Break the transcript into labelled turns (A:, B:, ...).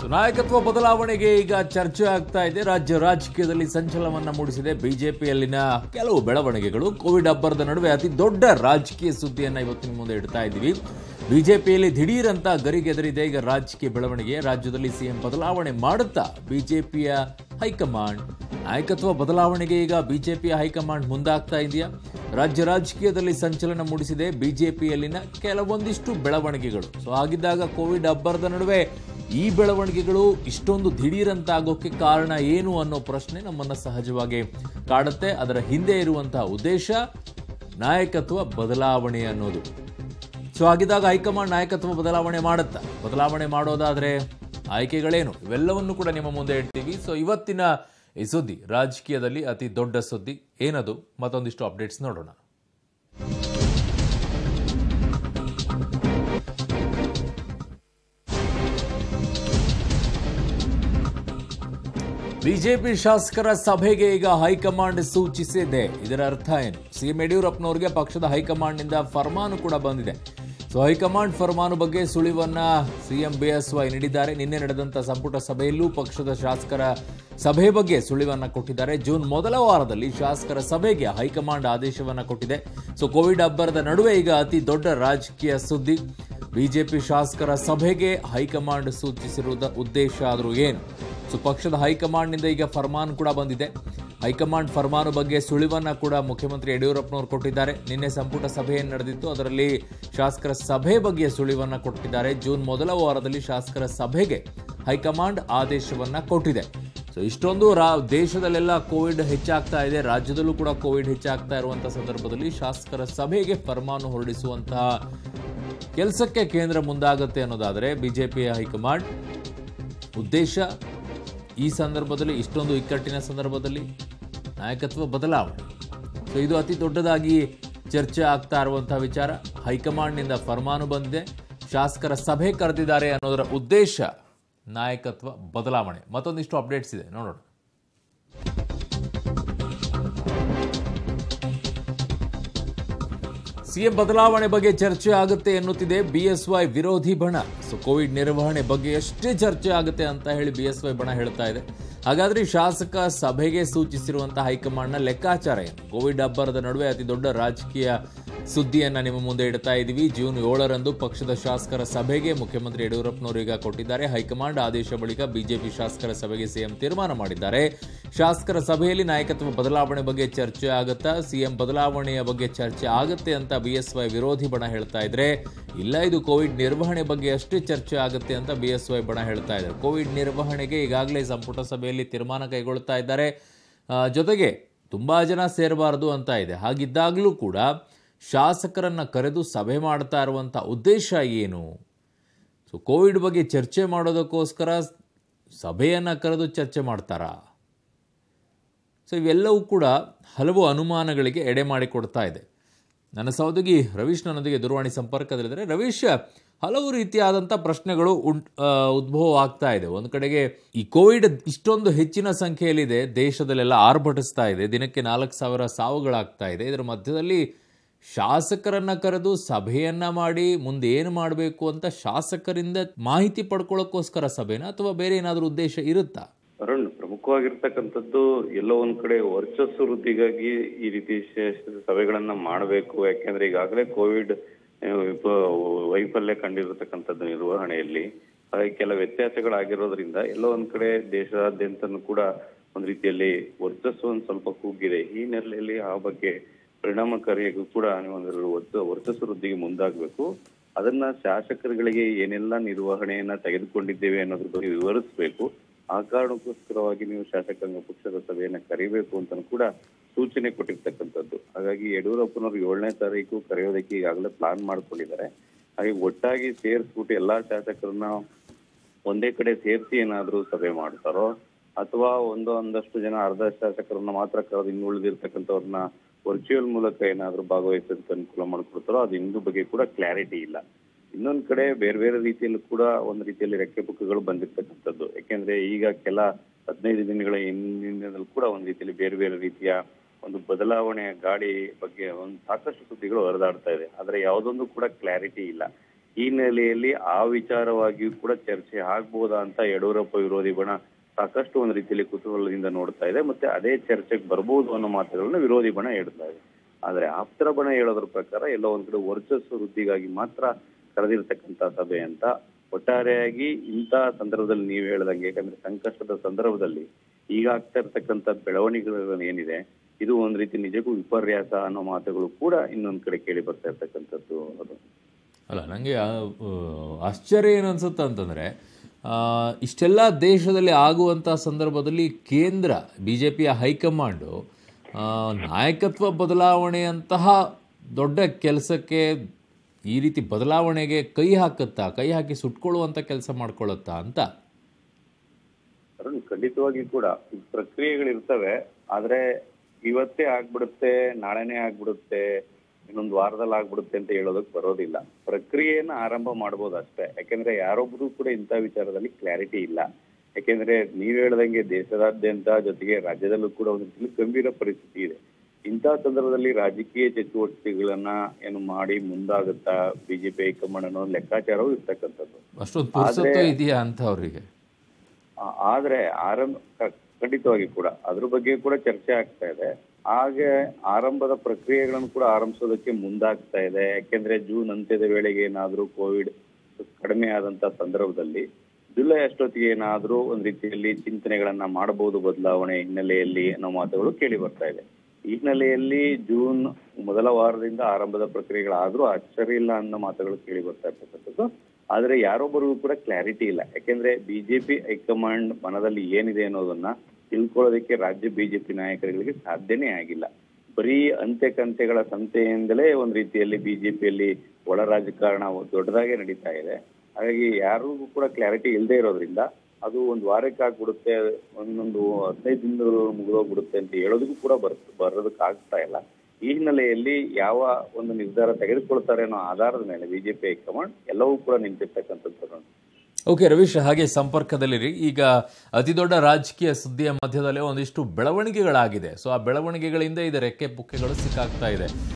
A: so ನಾಯಕತ್ವ ಬದಲಾವಣೆಗೆ ಈಗ ಚರ್ಚೆ ಆಗ್ತಾ ಇದೆ ರಾಜ್ಯ ರಾಜಕೀಯದಲ್ಲಿ ಸಂಚಲನವನ್ನ ಮೂಡಿಸಿದೆ ಬಿಜೆಪಿಯಲ್ಲಿನ ಕೆಲವು ಬೆಳವಣಿಗೆಗಳು ಕೋವಿಡ್ ಹಬ್ಬರದ ನಡುವೆ ಅತಿ ದೊಡ್ಡ ರಾಜಕೀಯ ಸುದ್ದಿಯನ್ನ ಇವತ್ತಿನ ಮುಂದೆ ಇಡ್ತಾ ಇದ್ದೀವಿ ಬಿಜೆಪಿಯಲ್ಲಿ ದಿಢೀರಂತ ಗರಿಗೆದರಿದೆ ಈಗ ರಾಜಕೀಯ ಬೆಳವಣಿಗೆ ರಾಜ್ಯದಲ್ಲಿ ಸಿಎಂ ಬದಲಾವಣೆ ಮಾಡುತ್ತಾ ಬಿಜೆಪಿಯ ಹೈಕಮಾಂಡ್ ನಾಯಕತ್ವ ಬದಲಾವಣೆಗೆ ಈಗ ಬಿಜೆಪಿಯ ಹೈಕಮಾಂಡ್ ಮುಂದಾಗ್ತಾ ಇದೆಯಾ ರಾಜ್ಯ ರಾಜಕೀಯದಲ್ಲಿ ಸಂಚಲನ ಮೂಡಿಸಿದೆ ಬಿಜೆಪಿಯಲ್ಲಿನ ಕೆಲವೊಂದಿಷ್ಟು ಬೆಳವಣಿಗೆಗಳು ಸೊ ಹಾಗಿದ್ದಾಗ ಕೋವಿಡ್ ಹಬ್ಬರದ ನಡುವೆ ಈ ಬೆಳವಣಿಗೆಗಳು ಇಷ್ಟೊಂದು ದಿಢೀರಂತ ಆಗೋಕೆ ಕಾರಣ ಏನು ಅನ್ನೋ ಪ್ರಶ್ನೆ ನಮ್ಮನ್ನ ಸಹಜವಾಗಿ ಕಾಡುತ್ತೆ ಅದರ ಹಿಂದೆ ಇರುವಂತಹ ಉದ್ದೇಶ ನಾಯಕತ್ವ ಬದಲಾವಣೆ ಅನ್ನೋದು ಸೊ ಹಾಗಿದ್ದಾಗ ಹೈಕಮಾಂಡ್ ನಾಯಕತ್ವ ಬದಲಾವಣೆ ಮಾಡುತ್ತಾ ಬದಲಾವಣೆ ಮಾಡೋದಾದ್ರೆ ಆಯ್ಕೆಗಳೇನು ಇವೆಲ್ಲವನ್ನು ಕೂಡ ನಿಮ್ಮ ಮುಂದೆ ಇಡ್ತೀವಿ ಸೊ ಇವತ್ತಿನ ಈ ಸುದ್ದಿ ರಾಜಕೀಯದಲ್ಲಿ ಅತಿ ದೊಡ್ಡ ಸುದ್ದಿ ಏನದು ಮತ್ತೊಂದಿಷ್ಟು ಅಪ್ಡೇಟ್ಸ್ ನೋಡೋಣ ಬಿಜೆಪಿ ಶಾಸಕರ ಸಭೆಗೆ ಈಗ ಹೈಕಮಾಂಡ್ ಸೂಚಿಸಿದೆ ಇದರ ಅರ್ಥ ಏನು ಸಿಎಂ ಯಡಿಯೂರಪ್ಪನವರಿಗೆ ಪಕ್ಷದ ಹೈಕಮಾಂಡ್ನಿಂದ ಫರ್ಮಾನು ಕೂಡ ಬಂದಿದೆ ಸೊ ಹೈಕಮಾಂಡ್ ಫರ್ಮಾನು ಬಗ್ಗೆ ಸುಳಿವನ್ನ ಸಿಎಂ ಬಿಎಸ್ವೈ ನೀಡಿದ್ದಾರೆ ನಿನ್ನೆ ನಡೆದಂತ ಸಂಪುಟ ಸಭೆಯಲ್ಲೂ ಪಕ್ಷದ ಶಾಸಕರ ಸಭೆ ಬಗ್ಗೆ ಸುಳಿವನ್ನ ಕೊಟ್ಟಿದ್ದಾರೆ ಜೂನ್ ಮೊದಲ ವಾರದಲ್ಲಿ ಶಾಸಕರ ಸಭೆಗೆ ಹೈಕಮಾಂಡ್ ಆದೇಶವನ್ನ ಕೊಟ್ಟಿದೆ ಸೊ ಕೋವಿಡ್ ಹಬ್ಬರದ ನಡುವೆ ಈಗ ಅತಿ ದೊಡ್ಡ ರಾಜಕೀಯ ಸುದ್ದಿ ಬಿಜೆಪಿ ಶಾಸಕರ ಸಭೆಗೆ ಹೈಕಮಾಂಡ್ ಸೂಚಿಸಿರುವುದ ಉದ್ದೇಶ ಆದರೂ ಏನು ಸೊ ಪಕ್ಷದ ಹೈಕಮಾಂಡ್ನಿಂದ ಈಗ ಫರ್ಮಾನ್ ಕೂಡ ಬಂದಿದೆ ಹೈಕಮಾಂಡ್ ಫರ್ಮಾನು ಬಗ್ಗೆ ಸುಳಿವನ್ನ ಕೂಡ ಮುಖ್ಯಮಂತ್ರಿ ಯಡಿಯೂರಪ್ಪನವರು ಕೊಟ್ಟಿದ್ದಾರೆ ನಿನ್ನೆ ಸಂಪುಟ ಸಭೆ ಏನ್ ನಡೆದಿತ್ತು ಅದರಲ್ಲಿ ಶಾಸಕರ ಸಭೆ ಬಗ್ಗೆ ಸುಳಿವನ್ನ ಕೊಟ್ಟಿದ್ದಾರೆ ಜೂನ್ ಮೊದಲ ವಾರದಲ್ಲಿ ಶಾಸಕರ ಸಭೆಗೆ ಹೈಕಮಾಂಡ್ ಆದೇಶವನ್ನ ಕೊಟ್ಟಿದೆ ಸೊ ಇಷ್ಟೊಂದು ರಾ ದೇಶದಲ್ಲೆಲ್ಲ ಕೋವಿಡ್ ಹೆಚ್ಚಾಗ್ತಾ ಇದೆ ರಾಜ್ಯದಲ್ಲೂ ಕೂಡ ಕೋವಿಡ್ ಹೆಚ್ಚಾಗ್ತಾ ಇರುವಂತಹ ಸಂದರ್ಭದಲ್ಲಿ ಶಾಸಕರ ಸಭೆಗೆ ಫರ್ಮಾನು ಹೊರಡಿಸುವಂತಹ ಕೆಲಸಕ್ಕೆ ಕೇಂದ್ರ ಮುಂದಾಗುತ್ತೆ ಅನ್ನೋದಾದರೆ ಬಿಜೆಪಿಯ ಹೈಕಮಾಂಡ್ ಉದ್ದೇಶ ಈ ಸಂದರ್ಭದಲ್ಲಿ ಇಷ್ಟೊಂದು ಇಕ್ಕಟ್ಟಿನ ಸಂದರ್ಭದಲ್ಲಿ ನಾಯಕತ್ವ ಬದಲಾವಣೆ ಸೊ ಇದು ಅತಿ ದೊಡ್ಡದಾಗಿ ಚರ್ಚೆ ಆಗ್ತಾ ಇರುವಂತಹ ವಿಚಾರ ಹೈಕಮಾಂಡ್ನಿಂದ ಫರ್ಮಾನು ಬಂದಿದೆ ಶಾಸಕರ ಸಭೆ ಕರೆದಿದ್ದಾರೆ ಅನ್ನೋದರ ಉದ್ದೇಶ ನಾಯಕತ್ವ ಬದಲಾವಣೆ ಮತ್ತೊಂದಿಷ್ಟು ಅಪ್ಡೇಟ್ಸ್ ಇದೆ ನೋಡೋಣ ಸಿಎಂ ಬದಲಾವಣೆ ಬಗ್ಗೆ ಚರ್ಚೆ ಆಗುತ್ತೆ ಎನ್ನುತ್ತಿದೆ ಬಿಎಸ್ವೈ ವಿರೋಧಿ ಬಣ ಸೊ ಕೋವಿಡ್ ನಿರ್ವಹಣೆ ಬಗ್ಗೆ ಎಷ್ಟೇ ಚರ್ಚೆ ಆಗುತ್ತೆ ಅಂತ ಹೇಳಿ ಬಿಎಸ್ವೈ ಬಣ ಹೇಳ್ತಾ ಇದೆ ಹಾಗಾದ್ರೆ ಈ ಶಾಸಕ ಸಭೆಗೆ ಸೂಚಿಸಿರುವಂತಹ ಹೈಕಮಾಂಡ್ನ ಲೆಕ್ಕಾಚಾರ ಏನು ಕೋವಿಡ್ ಹಬ್ಬರದ ನಡುವೆ ಅತಿ ದೊಡ್ಡ ರಾಜಕೀಯ ಸುದ್ದಿಯನ್ನ ನಿಮ್ಮ ಮುಂದೆ ಇಡ್ತಾ ಇದ್ದೀವಿ ಜೂನ್ ಏಳರಂದು ಪಕ್ಷದ ಶಾಸಕರ ಸಭೆಗೆ ಮುಖ್ಯಮಂತ್ರಿ ಯಡಿಯೂರಪ್ಪನವರು ಈಗ ಕೊಟ್ಟಿದ್ದಾರೆ ಹೈಕಮಾಂಡ್ ಆದೇಶ ಬಳಿಕ ಬಿಜೆಪಿ ಶಾಸಕರ ಸಭೆಗೆ ಸಿಎಂ ತೀರ್ಮಾನ ಮಾಡಿದ್ದಾರೆ ಶಾಸಕರ ಸಭೆಯಲ್ಲಿ ನಾಯಕತ್ವ ಬದಲಾವಣೆ ಬಗ್ಗೆ ಚರ್ಚೆ ಆಗುತ್ತಾ ಸಿಎಂ ಬದಲಾವಣೆಯ ಬಗ್ಗೆ ಚರ್ಚೆ ಆಗುತ್ತೆ ಅಂತ ಬಿಎಸ್ವೈ ವಿರೋಧಿ ಬಣ ಹೇಳ್ತಾ ಇದ್ರೆ ಇಲ್ಲ ಇದು ಕೋವಿಡ್ ನಿರ್ವಹಣೆ ಬಗ್ಗೆ ಅಷ್ಟೇ ಚರ್ಚೆ ಆಗುತ್ತೆ ಅಂತ ಬಿಎಸ್ವೈ ಬಣ ಹೇಳ್ತಾ ಇದ್ದಾರೆ ಕೋವಿಡ್ ನಿರ್ವಹಣೆಗೆ ಈಗಾಗಲೇ ಸಂಪುಟ ಸಭೆಯಲ್ಲಿ ತೀರ್ಮಾನ ಕೈಗೊಳ್ತಾ ಇದ್ದಾರೆ ಆ, ಜೊತೆಗೆ ತುಂಬಾ ಜನ ಸೇರಬಾರದು ಅಂತ ಇದೆ ಹಾಗಿದ್ದಾಗಲೂ ಕೂಡ ಶಾಸಕರನ್ನ ಕರೆದು ಸಭೆ ಮಾಡ್ತಾ ಇರುವಂಥ ಉದ್ದೇಶ ಏನು ಸೊ ಕೋವಿಡ್ ಬಗ್ಗೆ ಚರ್ಚೆ ಮಾಡೋದಕ್ಕೋಸ್ಕರ ಸಭೆಯನ್ನು ಕರೆದು ಚರ್ಚೆ ಮಾಡ್ತಾರಾ ಸೊ ಇವೆಲ್ಲವೂ ಕೂಡ ಹಲವು ಅನುಮಾನಗಳಿಗೆ ಎಡೆ ಮಾಡಿಕೊಡ್ತಾ ಇದೆ ನನ್ನ ಸಹೋದಗಿ ರವೀಶ್ ನನ್ನೊಂದಿಗೆ ದೂರವಾಣಿ ಸಂಪರ್ಕದಲ್ಲಿದ್ದಾರೆ ರವೀಶ್ ಹಲವು ರೀತಿಯಾದಂಥ ಪ್ರಶ್ನೆಗಳು ಉಂಟ್ ಆ, ಉದ್ಭವ ಆಗ್ತಾ ಇದೆ ಒಂದು ಕಡೆಗೆ ಈ ಕೋವಿಡ್ ಇಷ್ಟೊಂದು ಹೆಚ್ಚಿನ ಸಂಖ್ಯೆಯಲ್ಲಿದೆ ದೇಶದಲ್ಲೆಲ್ಲ ಆರ್ಭಟಿಸ್ತಾ ಇದೆ ದಿನಕ್ಕೆ ನಾಲ್ಕು ಸಾವಿರ ಸಾವುಗಳಾಗ್ತಾ ಇದೆ ಇದರ ಮಧ್ಯದಲ್ಲಿ ಶಾಸಕರನ್ನ ಕರೆದು ಸಭೆಯನ್ನ ಮಾಡಿ ಮುಂದೆ ಏನು ಮಾಡಬೇಕು ಅಂತ ಶಾಸಕರಿಂದ ಮಾಹಿತಿ ಪಡ್ಕೊಳ್ಳೋಕ್ಕೋಸ್ಕರ ಸಭೆನ ಅಥವಾ ಬೇರೆ ಏನಾದರೂ ಉದ್ದೇಶ ಇರುತ್ತಾ
B: ಅರುಣ್ ಪ್ರಮುಖವಾಗಿರ್ತಕ್ಕಂಥದ್ದು ಎಲ್ಲೋ ಒಂದ್ ಕಡೆ ವರ್ಚಸ್ಸು ವೃದ್ಧಿಗಾಗಿ ಈ ರೀತಿ ಶ- ಶ- ಸಭೆಗಳನ್ನ ಮಾಡಬೇಕು ಯಾಕೆಂದ್ರೆ ಈಗಾಗಲೇ ಕೋವಿಡ್ ಆ, ವಿಪ- ವೈಫಲ್ಯ ಕಂಡಿರತಕ್ಕಂಥದ್ದು ನಿರ್ವಹಣೆಯಲ್ಲಿ ಹಾಗೆ ಕೆಲ ವ್ಯತ್ಯಾಸಗಳಾಗಿರೋದ್ರಿಂದ ಎಲ್ಲೋ ಒಂದ್ ಕಡೆ ದೇಶದಾದ್ಯಂತನೂ ಕೂಡ ಒಂದ್ ರೀತಿಯಲ್ಲಿ ವರ್ಚಸ್ಸು ಒಂದ್ ಸ್ವಲ್ಪ ಕುಗ್ಗಿದೆ ಈ ನೆಲೆಯಲ್ಲಿ ಆ ಬಗ್ಗೆ ಪರಿಣಾಮಕಾರಿಯಾಗಿ ಕೂಡ ಒಂದು ವರ್ಚ- ವರ್ಚಸ್ಸು ವೃದ್ಧಿಗೆ ಮುಂದಾಗಬೇಕು ಅದನ್ನ ಶಾಸಕರುಗಳಿಗೆ ಏನೆಲ್ಲ ನಿರ್ವಹಣೆಯನ್ನ ತೆಗೆದುಕೊಂಡಿದ್ದೇವೆ ಅನ್ನೋದ್ರ ಬಗ್ಗೆ ವಿವರಿಸಬೇಕು ಆ ಕಾರಣಕ್ಕೋಸ್ಕರವಾಗಿ ನೀವು ಶಾಸಕಾಂಗ ಪಕ್ಷದ ಸಭೆಯನ್ನ ಕರಿಬೇಕು ಅಂತ ಕೂಡ ಸೂಚನೆ ಕೊಟ್ಟಿರ್ತಕ್ಕಂಥದ್ದು ಹಾಗಾಗಿ ಯಡಿಯೂರಪ್ಪನವರು ಏಳನೇ ತಾರೀಕು ಕರೆಯೋದಕ್ಕೆ ಈಗಾಗಲೇ ಪ್ಲಾನ್ ಮಾಡ್ಕೊಂಡಿದ್ದಾರೆ ಹಾಗೆ ಒಟ್ಟಾಗಿ ಸೇರಿಸ್ಬಿಟ್ಟು ಎಲ್ಲಾ ಶಾಸಕರನ್ನ ಒಂದೇ ಕಡೆ ಸೇರಿಸಿ ಏನಾದ್ರೂ ಸಭೆ ಮಾಡ್ತಾರೋ ಅಥವಾ ಒಂದು ಒಂದಷ್ಟು ಜನ ಅರ್ಧ ಶಾಸಕರನ್ನ ಮಾತ್ರ ಕರೆದು ಇನ್ನು ಉಳಿದಿರ್ತಕ್ಕಂಥವ್ರನ್ನ ವರ್ಚುವಲ್ ಮೂಲಕ ಏನಾದ್ರೂ ಭಾಗವಹಿಸೋದಕ್ಕೆ ಅನುಕೂಲ ಮಾಡ್ಕೊಡ್ತಾರೋ ಅದು ಇನ್ನೂ ಬಗ್ಗೆ ಕೂಡ ಕ್ಲಾರಿಟಿ ಇಲ್ಲ ಇನ್ನೊಂದ್ ಕಡೆ ಬೇರೆ ಬೇರೆ ರೀತಿಯಲ್ಲೂ ಕೂಡ ಒಂದು ರೀತಿಯಲ್ಲಿ ರೆಕ್ಕೆ ಪುಕ್ಕಗಳು ಬಂದಿರ್ತಕ್ಕಂಥದ್ದು ಯಾಕೆಂದ್ರೆ ಈಗ ಕೆಲ ಹದಿನೈದು ದಿನಗಳ ಹಿಂದಿನದಲ್ಲಿ ಕೂಡ ಒಂದ್ ರೀತಿಯಲ್ಲಿ ಬೇರೆ ಬೇರೆ ರೀತಿಯ ಒಂದು ಬದಲಾವಣೆಯ ಗಾಡಿ ಬಗ್ಗೆ ಒಂದು ಸಾಕಷ್ಟು ಸುದ್ದಿಗಳು ಹರಿದಾಡ್ತಾ ಇದೆ ಆದ್ರೆ ಯಾವುದೊಂದು ಕೂಡ ಕ್ಲಾರಿಟಿ ಇಲ್ಲ ಈ ಹಿನ್ನೆಲೆಯಲ್ಲಿ ಆ ವಿಚಾರವಾಗಿಯೂ ಕೂಡ ಚರ್ಚೆ ಆಗ್ಬೋದಾ ಅಂತ ಯಡಿಯೂರಪ್ಪ ವಿರೋಧಿ ಬಣ ಸಾಕಷ್ಟು ಒಂದು ರೀತಿಯಲ್ಲಿ ಕುತೂಹಲದಿಂದ ನೋಡ್ತಾ ಇದೆ ಮತ್ತೆ ಅದೇ ಚರ್ಚೆಗೆ ಬರ್ಬೋದು ಅನ್ನೋ ಮಾತುಗಳನ್ನ ವಿರೋಧಿ ಬಣ ಹೇಳ್ತಾ ಇದೆ ಆದ್ರೆ ಆಪ್ತರ ಬಣ ಹೇಳೋದ್ರ ಪ್ರಕಾರ ಎಲ್ಲೋ ಒಂದ್ ಕಡೆ ವರ್ಚಸ್ಸು ವೃದ್ಧಿಗಾಗಿ ಮಾತ್ರ ಕರೆದಿರ್ತಕ್ಕಂತ ಸಭೆ ಅಂತ ಒಟ್ಟಾರೆಯಾಗಿ ಇಂಥ ಸಂದರ್ಭದಲ್ಲಿ ನೀವು ಹೇಳ್ದಂಗೆ ಯಾಕಂದ್ರೆ ಸಂಕಷ್ಟದ ಸಂದರ್ಭದಲ್ಲಿ ಈಗ ಆಗ್ತಾ ಇರ್ತಕ್ಕಂಥ ಬೆಳವಣಿಗೆಗಳು ಏನಿದೆ ಇದು ಒಂದ್ ರೀತಿ ನಿಜಕ್ಕೂ ವಿಪರ್ಯಾಸ ಅನ್ನೋ ಮಾತುಗಳು ಕೂಡ ಇನ್ನೊಂದ್ ಕಡೆ ಕೇಳಿ ಬರ್ತಾ ಇರ್ತಕ್ಕಂಥದ್ದು ಅದು
A: ಅಲ್ಲ ನನಗೆ ಆಶ್ಚರ್ಯ ಏನು ಅನ್ಸುತ್ತೆ ಅಂತಂದರೆ ಇಷ್ಟೆಲ್ಲ ದೇಶದಲ್ಲಿ ಆಗುವಂಥ ಸಂದರ್ಭದಲ್ಲಿ ಕೇಂದ್ರ ಬಿ ಜೆ ಪಿಯ ಹೈಕಮಾಂಡು ಆ, ನಾಯಕತ್ವ ಬದಲಾವಣೆಯಂತಹ ದೊಡ್ಡ ಕೆಲಸಕ್ಕೆ ಈ ರೀತಿ ಬದಲಾವಣೆಗೆ ಕೈ ಹಾಕುತ್ತಾ ಕೈ ಹಾಕಿ ಸುಟ್ಕೊಳ್ಳುವಂಥ ಕೆಲಸ ಮಾಡ್ಕೊಳ್ಳುತ್ತಾ ಅಂತ
B: ಅರುಣ್ ಖಂಡಿತವಾಗಿ ಕೂಡ ಈ ಪ್ರಕ್ರಿಯೆಗಳಿರ್ತವೆ ಆದ್ರೆ ಇವತ್ತೇ ಆಗ್ಬಿಡುತ್ತೆ ನಾಳೆನೇ ಆಗ್ಬಿಡುತ್ತೆ ಇನ್ನೊಂದು ವಾರದಲ್ಲಿ ಆಗ್ಬಿಡುತ್ತೆ ಅಂತ ಹೇಳೋದಕ್ ಬರೋದಿಲ್ಲ ಪ್ರಕ್ರಿಯೆಯನ್ನ ಆರಂಭ ಮಾಡ್ಬೋದು ಅಷ್ಟೇ ಯಾಕೆಂದ್ರೆ ಯಾರೊಬ್ರು ಕೂಡ ಇಂಥ ವಿಚಾರದಲ್ಲಿ ಕ್ಲಾರಿಟಿ ಇಲ್ಲ ಯಾಕೆಂದ್ರೆ ನೀವ್ ಹೇಳ್ದಂಗೆ ದೇಶದಾದ್ಯಂತ ಜೊತೆಗೆ ರಾಜ್ಯದಲ್ಲೂ ಕೂಡ ಒಂದು ರೀತಿಯಲ್ಲಿ ಗಂಭೀರ ಪರಿಸ್ಥಿತಿ ಇದೆ ಇಂಥ ಸಂದರ್ಭದಲ್ಲಿ ರಾಜಕೀಯ ಚಟುವಟಿಕೆಗಳನ್ನ ಏನು ಮಾಡಿ ಮುಂದಾಗುತ್ತಾ ಬಿಜೆಪಿ ಹೈಕಮಾಂಡ್ ಅನ್ನೋ ಒಂದು ಲೆಕ್ಕಾಚಾರವೂ ಇರ್ತಕ್ಕಂಥದ್ದು
A: ಅಷ್ಟೊಂದು ಪುರುಸತ್ವ ಇದೆಯಾ ಅಂತ ಅವರಿಗೆ
B: ಆ- ಆದ್ರೆ ಆರಂಭ ಕ- ಖಂಡಿತವಾಗಿ ಕೂಡ ಅದ್ರ ಬಗ್ಗೆ ಕೂಡ ಚರ್ಚೆ ಆಗ್ತಾ ಇದೆ ಹಾಗೆ ಆರಂಭದ ಪ್ರಕ್ರಿಯೆಗಳನ್ನು ಕೂಡ ಆರಂಭಿಸೋದಕ್ಕೆ ಮುಂದಾಗ್ತಾ ಇದೆ ಯಾಕೆಂದ್ರೆ ಜೂನ್ ಅಂತ್ಯದ ವೇಳೆಗೆ ಏನಾದ್ರೂ ಕೋವಿಡ್ ಕಡಿಮೆ ಆದಂತ ಸಂದರ್ಭದಲ್ಲಿ ಜುಲೈ ಅಷ್ಟೊತ್ತಿಗೆ ಏನಾದ್ರೂ ಒಂದ್ ರೀತಿಯಲ್ಲಿ ಚಿಂತನೆಗಳನ್ನ ಮಾಡಬಹುದು ಬದಲಾವಣೆ ಹಿನ್ನೆಲೆಯಲ್ಲಿ ಅನ್ನೋ ಮಾತುಗಳು ಕೇಳಿ ಬರ್ತಾ ಇದೆ ಈ ಹಿನ್ನೆಲೆಯಲ್ಲಿ ಜೂನ್ ಮೊದಲ ವಾರದಿಂದ ಆರಂಭದ ಪ್ರಕ್ರಿಯೆಗಳಾದ್ರೂ ಆಶ್ಚರ್ಯ ಇಲ್ಲ ಅನ್ನೋ ಮಾತುಗಳು ಕೇಳಿ ಬರ್ತಾ ಇರ್ತಕ್ಕಂಥದ್ದು ಆದ್ರೆ ಯಾರೊಬ್ಬರಿಗೂ ಕೂಡ ಕ್ಲಾರಿಟಿ ಇಲ್ಲ ಯಾಕೆಂದ್ರೆ ಬಿಜೆಪಿ ಹೈಕಮಾಂಡ್ ಮನದಲ್ಲಿ ಏನಿದೆ ಅನ್ನೋದನ್ನ ತಿಳ್ಕೊಳ್ಳೋದಕ್ಕೆ ರಾಜ್ಯ ಬಿಜೆಪಿ ನಾಯಕರುಗಳಿಗೆ ಸಾಧ್ಯನೇ ಆಗಿಲ್ಲ ಬರೀ ಅಂತೆ ಕಂತೆಗಳ ಸಂತೆಯಿಂದಲೇ ಒಂದ್ ರೀತಿಯಲ್ಲಿ ಬಿಜೆಪಿಯಲ್ಲಿ ಒಳ ರಾಜಕಾರಣ ದೊಡ್ಡದಾಗೆ ನಡೀತಾ ಇದೆ ಹಾಗಾಗಿ ಯಾರಿಗೂ ಕೂಡ ಕ್ಲಾರಿಟಿ ಇಲ್ಲದೆ ಇರೋದ್ರಿಂದ ಅದು ಒಂದು ವಾರಕ್ಕೆ ಆಗ್ಬಿಡುತ್ತೆ ಒಂದೊಂದು ಹದಿನೈದು ದಿನಗಳು ಮುಗಿದೋಗ್ಬಿಡುತ್ತೆ ಅಂತ ಹೇಳೋದಕ್ಕೂ ಕೂಡ ಬರ್ ಬರೋದಕ್ಕೆ ಆಗ್ತಾ ಇಲ್ಲ ಈ ಹಿನ್ನೆಲೆಯಲ್ಲಿ ಯಾವ ಒಂದು ನಿರ್ಧಾರ ತೆಗೆದುಕೊಳ್ತಾರೆ ಅನ್ನೋ ಆಧಾರದ ಮೇಲೆ ಬಿಜೆಪಿ ಹೈಕಮಾಂಡ್ ಎಲ್ಲವೂ ಕೂಡ ನಿಂತಿರ್ತಕ್ಕಂಥದ್ದು
A: ಓಕೆ ರವೀಶ್ ಹಾಗೆ ಸಂಪರ್ಕದಲ್ಲಿರಿ ಈಗ ಅತಿ ದೊಡ್ಡ ರಾಜಕೀಯ ಸುದ್ದಿಯ ಮಧ್ಯದಲ್ಲೇ ಒಂದಿಷ್ಟು ಬೆಳವಣಿಗೆಗಳಾಗಿದೆ ಸೊ ಆ ಬೆಳವಣಿಗೆಗಳಿಂದ ಇದು ರೆಕ್ಕೆ ಪುಕ್ಕೆಗಳು ಸಿಕ್ಕಾಗ್ತಾ ಇದೆ